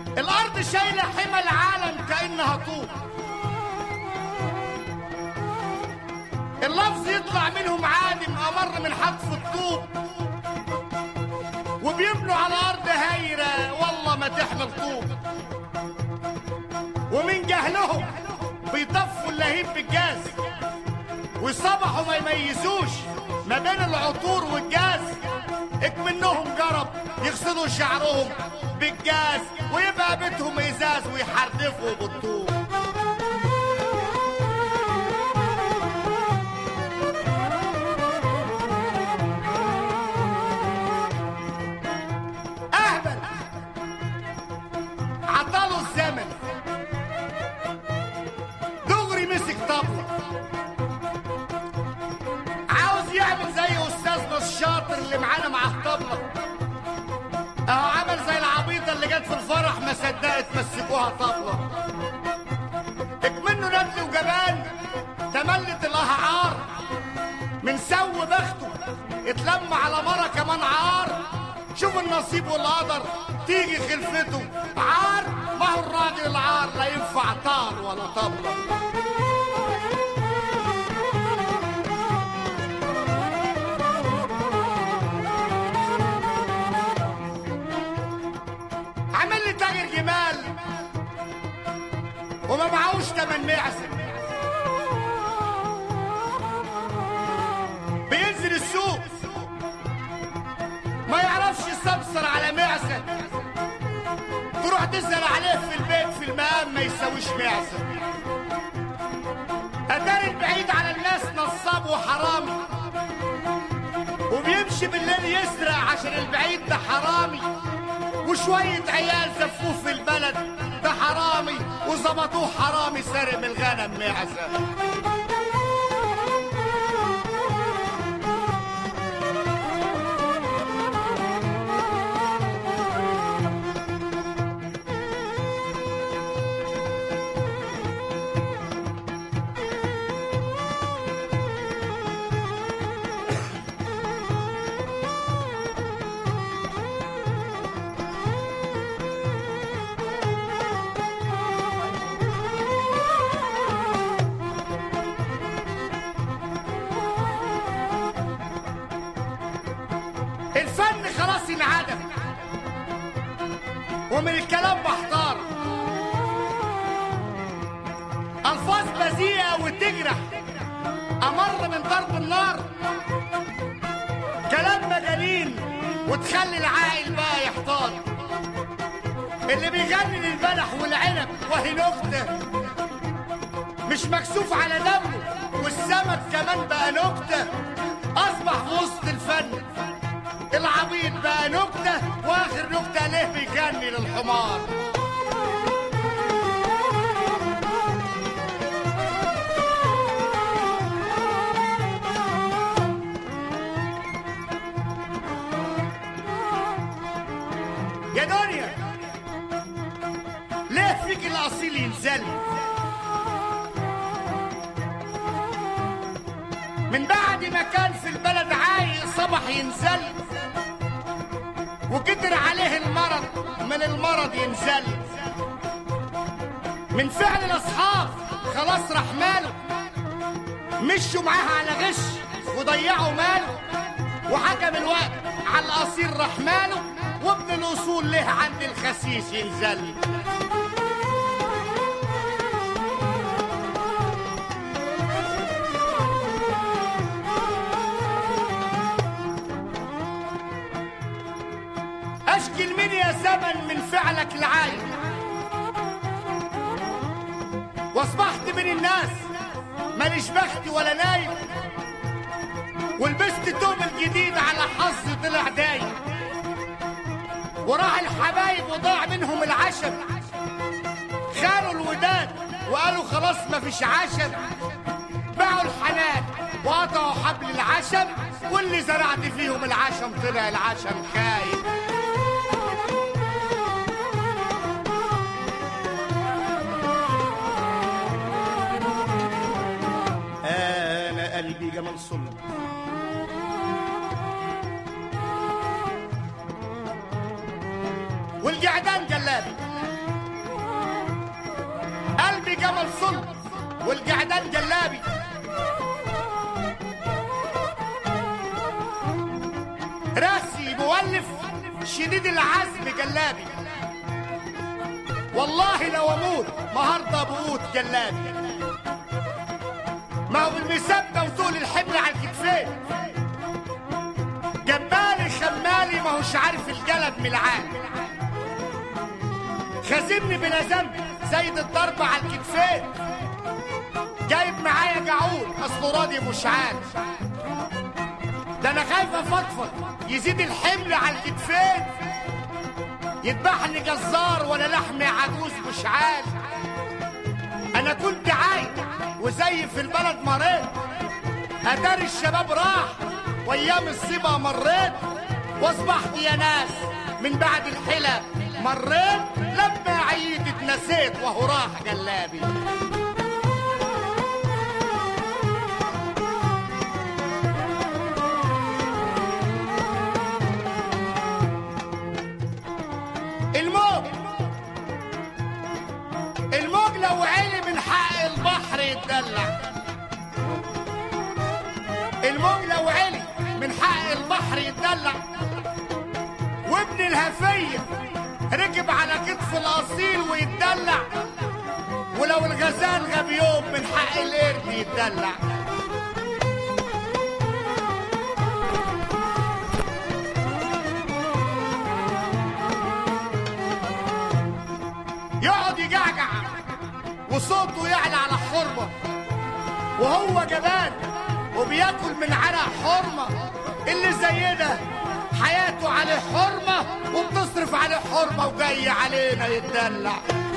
الارض شايله حمى العالم كانها طوب اللفظ يطلع منهم عادم امر من حتف الطوب وبيبنوا على ارض هايره والله ما تحمل طوب ومن جهلهم بيطفوا اللهيب بالجاز وصبحوا ما يميزوش ما بين العطور والجاز اكمنهم جرب يغسلوا شعرهم بالجاز ويبقى بيتهم ازاز ويحردفوا بالطوب اهبل عطاله الزمن دغري مسك طبله عاوز يعمل زي استاذنا الشاطر اللي معانا معاه طبله اهو عمل زي العبيطه اللي جت في الفرح ما صدقت مسكوها طبله اكمنه ندل وجبان تملت الاهعار من سو بخته اتلم على مرة كمان عار شوف النصيب والقدر تيجي خلفته عار ما هو الراجل العار لا ينفع طار ولا طبلة عمل لي تاجر جمال وما معهوش تمن معزم بينزل السوق ما يعرفش يستبصر على معزة تروح تسأل عليه في البيت في المقام ما يساويش معزة أدار البعيد على الناس نصاب وحرامي وبيمشي بالليل يسرق عشان البعيد ده حرامي وشوية عيال زفوه في البلد ده حرامي وظبطوه حرامي سارق من الغنم معزة الفن خلاص انعدم ومن الكلام محتار الفاظ بذيئه وتجرح امر من ضرب النار كلام مجانين وتخلي العاقل بقى يحتار اللي بيغني للبلح والعنب وهي نكته مش مكسوف على دمه والسمك كمان بقى نكته اصبح في وسط الفن العبيط بقى نكتة واخر نكتة ليه بيغني للحمار يا دنيا ليه فيك الاصيل ينزل من بعد ما كان في البلد عايق صبح ينزل وكتر عليه المرض من المرض ينزل من فعل الاصحاب خلاص راح ماله مشوا معاها على غش وضيعوا ماله وحكم الوقت على الاصيل راح ماله وابن الاصول له عند الخسيس ينزل اشكي من يا زمن من فعلك العايب واصبحت من الناس ماليش بخت ولا نايم ولبست توب الجديد على حظي طلع دايم وراح الحبايب وضاع منهم العشم خانوا الوداد وقالوا خلاص مفيش عشم باعوا الحنان وقطعوا حبل العشم واللي زرعت فيهم العشم طلع العشم خايب انا قلبي جمال صلب والجعدان جلابي قلبي جمل صلب والجعدان جلابي راسي مولف شديد العزم جلابي والله لو اموت ما هرضى بموت جلابي ما هو بالمسبة وطول الحمل على الكتفين جمالي خمالي ما هوش عارف الجلد من العالم خازمني بلا ذنب زايد الضرب على الكتفين جايب معايا جعول اصله راضي مش عارف ده انا خايف افضفض يزيد الحمل على الكتفين يذبحني جزار ولا لحم عجوز مش عارف انا كنت عايش وزي في البلد مريت اتاري الشباب راح وايام الصيبه مريت واصبحت يا ناس من بعد الحلة مريت لما عييت اتنسيت وهو راح جلابي الموج الموج لو عالي من حق البحر يتدلع الموج لو علي من حق البحر يتدلع وابن الهفية ركب على كتف الأصيل ويتدلع ولو الغزال غاب يوم من حق القرد يتدلع يقعد يجعجع وصوته يعلى على حرمه وهو جبان وبياكل من عرق حرمة اللي زي ده حياته عليه حرمة وبتصرف عليه حرمة وجاي علينا يتدلع